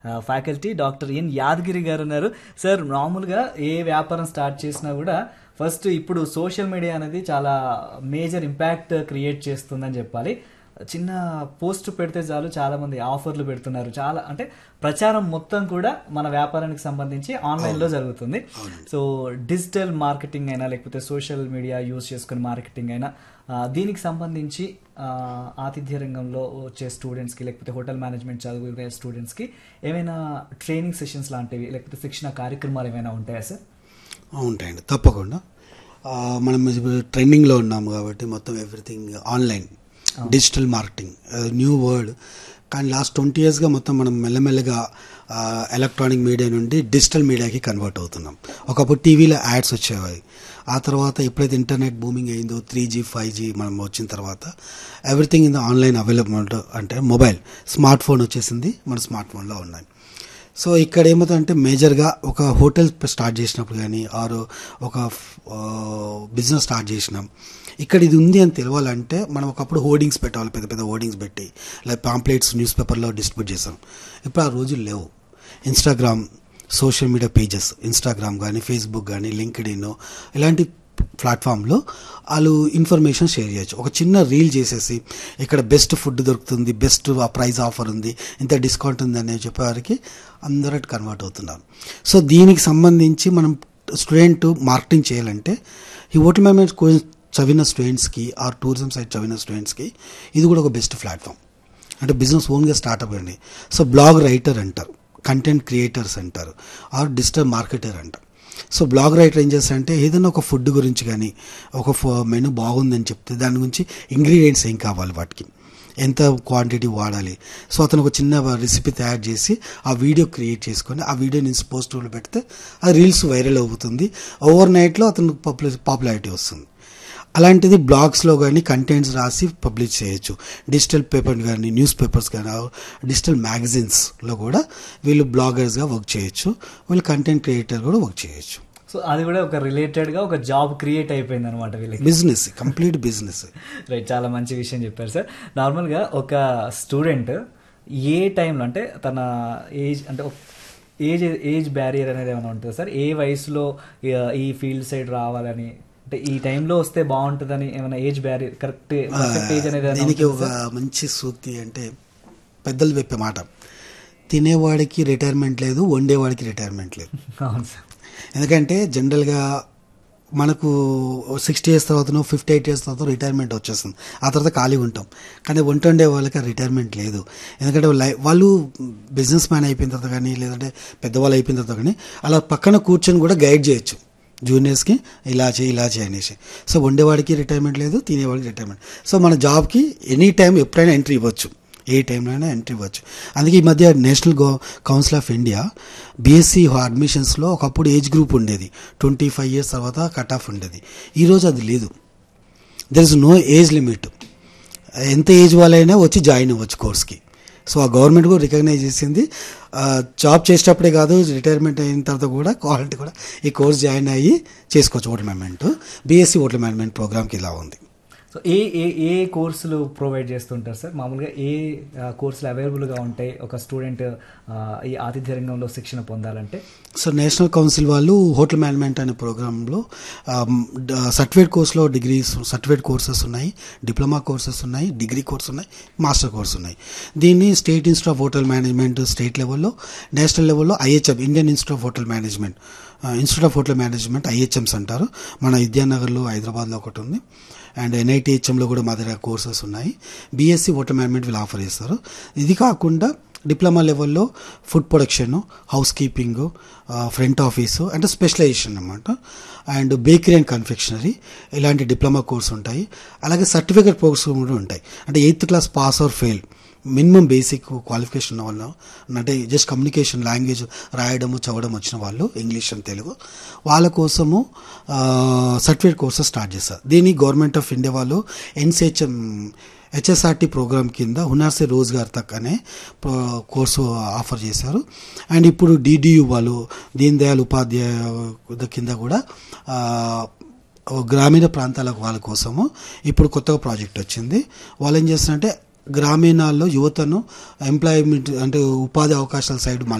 Faculty doctor N Yadagiri గారు ఉన్నారు sir మామూలుగా ఏ వ్యాపారం స్టార్ట్ చేసినా కూడా ఫస్ట్ ఇప్పుడు సోషల్ మీడియా అనేది చాలా మేజర్ ఇంపాక్ట్ క్రియేట్ చేస్తుందని చెప్పాలి చిన్న పోస్ట్ పెడితే చాలు చాలా మంది ఆఫర్లు పెడుతున్నారు చాలా అంటే ప్రచారం మొత్తం కూడా మన వ్యాపారానికి సంబంధించి ఆన్లైన్ లో జరుగుతుంది సో డిజిటల్ మార్కెటింగ్ అయినా లేకపోతే సోషల్ మీడియా యూజ్ చేసుకుని మార్కెటింగ్ అయినా ఆ, దీనికి సంబంధించి ఆ, ఆతిథ్య రంగంలో వచ్చే స్టూడెంట్స్కి లేకపోతే హోటల్ మేనేజ్మెంట్ చదువుకునే స్టూడెంట్స్కి ఏమైనా ట్రైనింగ్ సెషన్స్ లాంటివి లేకపోతే శిక్షణ కార్యక్రమాలు ఏమైనా ఉంటాయా సార్ ఉంటాయండి తప్పకుండా ఆ, మనం ఇప్పుడు ట్రెండింగ్లో ఉన్నాము కాబట్టి మొత్తం everything online digital marketing new world కానీ లాస్ట్ ట్వంటీ ఇయర్స్గా మొత్తం మనం మెల్లమెల్లగా ఎలక్ట్రానిక్ మీడియా నుండి డిజిటల్ మీడియాకి కన్వర్ట్ అవుతున్నాం ఒకప్పుడు టీవీలో యాడ్స్ వచ్చేవి ఆ తర్వాత ఎప్పుడైతే ఇంటర్నెట్ బూమింగ్ అయిందో త్రీ జీ ఫైవ్ జీ మనం వచ్చిన తర్వాత everything in the online available అంటే మొబైల్ స్మార్ట్ ఫోన్ వచ్చేసింది మన స్మార్ట్ ఫోన్లో ఉన్నాయి సో ఇక్కడ ఏమవుతుందంటే మేజర్గా ఒక హోటల్ స్టార్ట్ చేసినప్పుడు కానీ ఆరు ఒక బిజినెస్ స్టార్ట్ చేసినాం ఇక్కడ ఇది ఉంది అని తెలవాలంటే మనం ఒకప్పుడు హోర్డింగ్స్ పెట్టాలి పెద్ద పెద్ద హోర్డింగ్స్ పెట్టి లైక్ పాంప్లెట్స్ న్యూస్ పేపర్లో డిస్ట్రిబ్యూట్ చేసాం ఇప్పుడు ఆ రోజులు లేవు Instagram social media pages Instagram కానీ ఫేస్బుక్ కానీ లింక్డ్ ఇన్ ఇలాంటి ప్లాట్ఫామ్లో వాళ్ళు ఇన్ఫర్మేషన్ షేర్ చేయొచ్చు ఒక చిన్న రీల్ చేసేసి ఇక్కడ బెస్ట్ ఫుడ్ దొరుకుతుంది బెస్ట్ ప్రైస్ ఆఫర్ ఉంది ఇంత డిస్కౌంట్ ఉంది అని చెప్పేవారికి అందరూ కన్వర్ట్ అవుతున్నారు సో దీనికి సంబంధించి మనం స్టూడెంట్ మార్కెటింగ్ చేయాలంటే ఈ హోటల్ మేనేజ్మెంట్ కోర్స్ చదివిన స్టూడెంట్స్కి ఆర్ టూరిజం సైడ్ చదివిన స్టూడెంట్స్కి ఇది కూడా ఒక బెస్ట్ ప్లాట్ఫామ్ అంటే బిజినెస్ ఓన్గా స్టార్ట్అప్ అండి సో బ్లాగ్ రైటర్ అంటారు కంటెంట్ క్రియేటర్స్ అంటారు ఆర్ డిజిటల్ మార్కెటర్ అంటారు సో బ్లాగ్ రైటర్ ఏం చేస్తారంటే ఏదైనా ఒక ఫుడ్ గురించి కానీ ఒక మెనూ బాగుందని చెప్తే దాని గురించి ఇంగ్రీడియంట్స్ ఏం కావాలి వాటికి ఎంత క్వాంటిటీ వాడాలి సో అతను ఒక చిన్న రెసిపీ తయారు చేసి ఆ వీడియో క్రియేట్ చేసుకొని ఆ వీడియోని పోస్ట్లో పెడితే ఆ రీల్స్ వైరల్ అవుతుంది ఓవర్ నైట్లో అతను పాపులారిటీ వస్తుంది అలాంటిది బ్లాగ్స్లో కానీ కంటెంట్స్ రాసి పబ్లిష్ చేయొచ్చు డిజిటల్ పేపర్ కానీ న్యూస్ పేపర్స్ కానీ డిజిటల్ మ్యాగజైన్స్లో కూడా వీళ్ళు బ్లాగర్స్గా వర్క్ చేయొచ్చు వీళ్ళు కంటెంట్ క్రియేటర్ కూడా వర్క్ చేయొచ్చు సో అది కూడా ఒక రిలేటెడ్ గా ఒక జాబ్ క్రియేట్ అయిపోయింది అనమాట వీళ్ళకి బిజినెస్ కంప్లీట్ బిజినెస్ రైట్ చాలా మంచి విషయం చెప్పారు సార్ నార్మల్గా ఒక స్టూడెంట్ ఏ టైంలో అంటే తన ఏజ్ అంటే ఏజ్ ఏజ్ బ్యారియర్ అనేది ఏమైనా ఉంటుంది సార్ ఏ వయసులో ఈ- ఈ ఫీల్డ్ సైడ్ రావాలని అంటే ఈ టైంలో వస్తే బాగుంటుందని ఏమైనా age barrier correct perfect age అనేది ఏమైనా దీనికి ఉంటుందా ఒక మంచి సూక్తి అంటే పెద్దలు చెప్పే మాట తినేవాడికి రిటైర్మెంట్ లేదు వండేవాడికి రిటైర్మెంట్ లేదు సార్? అవును సార్ ఎందుకంటే జనరల్గా మనకు సిక్స్టీ ఇయర్స్ తర్వాత ఫిఫ్టీ ఎయిట్ ఇయర్స్ తర్వాత రిటైర్మెంట్ వచ్చేస్తుంది ఆ తర్వాత ఖాళీగా ఉంటాం కానీ వంట వండే వాళ్ళకి ఆ రిటైర్మెంట్ లేదు ఎందుకంటే లై- వాళ్ళు బిజినెస్ మ్యాన్ అయిపోయిన తర్వాత కానీ లేదంటే పెద్దవాళ్ళు అయిపోయిన తర్వాత కానీ అలా పక్కన కూర్చొని కూడా గైడ్ చేయొచ్చు జూనియర్స్కి ఇలా చేయి ఇలా చేయి అనేసి సో వండేవాడికి రిటైర్మెంట్ లేదు తినేవాడికి రిటైర్మెంట్ సో మన జాబ్కి ఎనీ టైం ఎప్పుడైనా ఎంట్రీ ఇవ్వచ్చు ఏ టైంలో అయినా ఎంట్రీ ఇవ్వచ్చు అందుకే ఈ మధ్య నేషనల్ గో కౌన్సిల్ ఆఫ్ ఇండియా బీఎస్సీ అడ్మిషన్స్లో ఒకప్పుడు ఏజ్ గ్రూప్ ఉండేది ట్వంటీ ఫైవ్ ఇయర్స్ తర్వాత కట్ ఆఫ్ ఉండేది ఈరోజు అది లేదు there is no age limit ఎంత ఏజ్ వాళ్ళైనా వచ్చి జాయిన్ అవ్వచ్చు కోర్స్కి సో ఆ గవర్నమెంట్ కూడా రికగ్నైజ్ చేసింది ఆ, జాబ్ చేసేటప్పుడే కాదు రిటైర్మెంట్ అయిన తర్వాత కూడా క్వాలిటీ కూడా ఈ కోర్స్ జాయిన్ అయ్యి చేసుకోవచ్చు hotel management BSc hotel management ప్రోగ్రామ్కి ఇలా ఉంది సో ఏ ఏ ఏ కోర్సులు ప్రొవైడ్ చేస్తుంటారు సార్ మామూలుగా ఏ ఆ, కోర్సులు అవైలబుల్గా ఉంటాయి ఒక స్టూడెంట్ ఆ, ఈ ఆతిథ్య రంగంలో శిక్షణ పొందాలంటే సో నేషనల్ కౌన్సిల్ వాళ్ళు హోటల్ మేనేజ్మెంట్ అనే ప్రోగ్రాంలో సర్టిఫికేట్ కోర్సులో డిగ్రీస్ సర్టిఫికేట్ కోర్సెస్ ఉన్నాయి డిప్లొమా కోర్సెస్ ఉన్నాయి డిగ్రీ కోర్స్ ఉన్నాయి మాస్టర్ కోర్స్ ఉన్నాయి దీన్ని state institute of hotel management state లెవెల్లో నేషనల్ లెవెల్లో IHM Indian institute of hotel management institute of hotel management IHMs అంటారు మన విద్యానగర్లో హైదరాబాద్లో ఒకటి ఉంది అండ్ ఎన్ఐటిహెచ్ఎంలో కూడా మా దగ్గర కోర్సెస్ ఉన్నాయి బీఎస్సీ హోటల్ మేనేజ్మెంట్ వీళ్ళు ఆఫర్ చేస్తారు ఇది కాకుండా డిప్లొమా లెవెల్లో food production housekeeping front office అంటే స్పెషలైజేషన్ అనమాట అండ్ బేకరీ అండ్ కన్ఫెక్షనరీ ఇలాంటి డిప్లొమా కోర్స్ ఉంటాయి అలాగే సర్టిఫికేట్ కోర్స్ కూడా ఉంటాయి అంటే eighth class pass or fail minimum basic qualification ఉన్న వాళ్ళు అంటే జస్ట్ కమ్యూనికేషన్ లాంగ్వేజ్ రాయడము చదవడం వచ్చిన వాళ్ళు ఇంగ్లీష్ అండ్ తెలుగు వాళ్ళ కోసము సర్టిఫికేట్ కోర్సెస్ స్టార్ట్ చేస్తారు దీన్ని గవర్నమెంట్ ఆఫ్ ఇండియా వాళ్ళు ఎన్సిహెచ్ఎం హెచ్ఎస్ఆర్టీ ప్రోగ్రామ్ కింద హునార్ సే రోజ్గార్ తక్ అనే ప్రో- కోర్సు ఆఫర్ చేశారు అండ్ ఇప్పుడు డిడియు వాళ్ళు దీన్ దయాళ్ ఉపాధ్యాయ కింద కూడా ఆ, గ్రామీణ ప్రాంతాల వాళ్ళ కోసము ఇప్పుడు కొత్తగా ప్రాజెక్ట్ వచ్చింది వాళ్ళు ఏం చేస్తారంటే గ్రామీణాల్లో యువతను ఎంప్లాయ్మెంట్ అంటే ఉపాధి అవకాశాల సైడ్